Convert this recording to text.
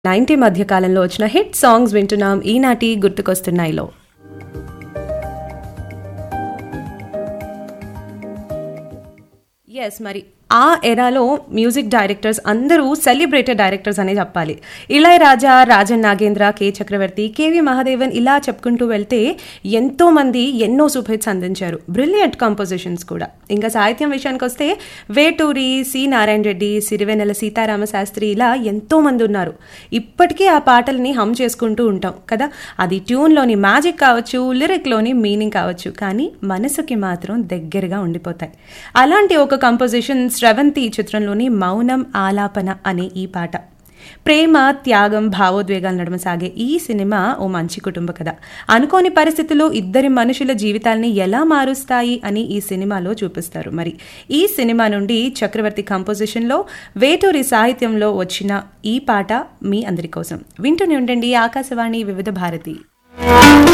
ninety మధ్య కాలంలో వచ్చిన హిట్ సాంగ్స్ వింటున్నాం ఈనాటి గుర్తుకొస్తున్నాయిలో ఎస్ మరి ఆ ఎరాలో మ్యూజిక్ డైరెక్టర్స్ అందరూ సెలబ్రేటెడ్ డైరెక్టర్స్ అనే చెప్పాలి ఇళయరాజా రాజన్ నాగేంద్ర కె చక్రవర్తి కేవి మహాదేవన్ ఇలా చెప్పుకుంటూ వెళ్తే ఎంతో మంది ఎన్నో సూపర్ హిట్స్ అందించారు బ్రిలియంట్ కంపోజిషన్స్ కూడా ఇంకా సాహిత్యం విషయానికి వస్తే వేటూరి సి నారాయణ రెడ్డి సిరివెన్నెల సీతారామ శాస్త్రి ఇలా ఎంతో మంది ఉన్నారు ఇప్పటికీ ఆ పాటల్ని హమ్ చేసుకుంటూ ఉంటాం కదా అది ట్యూన్లోని మ్యాజిక్ కావచ్చు లిరిక్లోని మీనింగ్ కావచ్చు కానీ మనసుకి మాత్రం దగ్గరగా ఉండిపోతాయి అలాంటి ఒక కంపోజిషన్ స్రవంతి చిత్రంలోని మౌనం ఆలాపన అనే ఈ పాట ప్రేమ త్యాగం భావోద్వేగాల నడుమ సాగే ఈ సినిమా ఓ మంచి కుటుంబ కథ అనుకోని పరిస్థితుల్లో ఇద్దరి మనుషుల జీవితాల్ని ఎలా మారుస్తాయి అని ఈ సినిమాలో చూపిస్తారు మరి ఈ సినిమా నుండి చక్రవర్తి కంపోజిషన్లో వేటూరి సాహిత్యంలో వచ్చిన ఈ పాట మీ అందరి కోసం వింటూనే ఉండండి ఆకాశవాణి వివిధ భారతి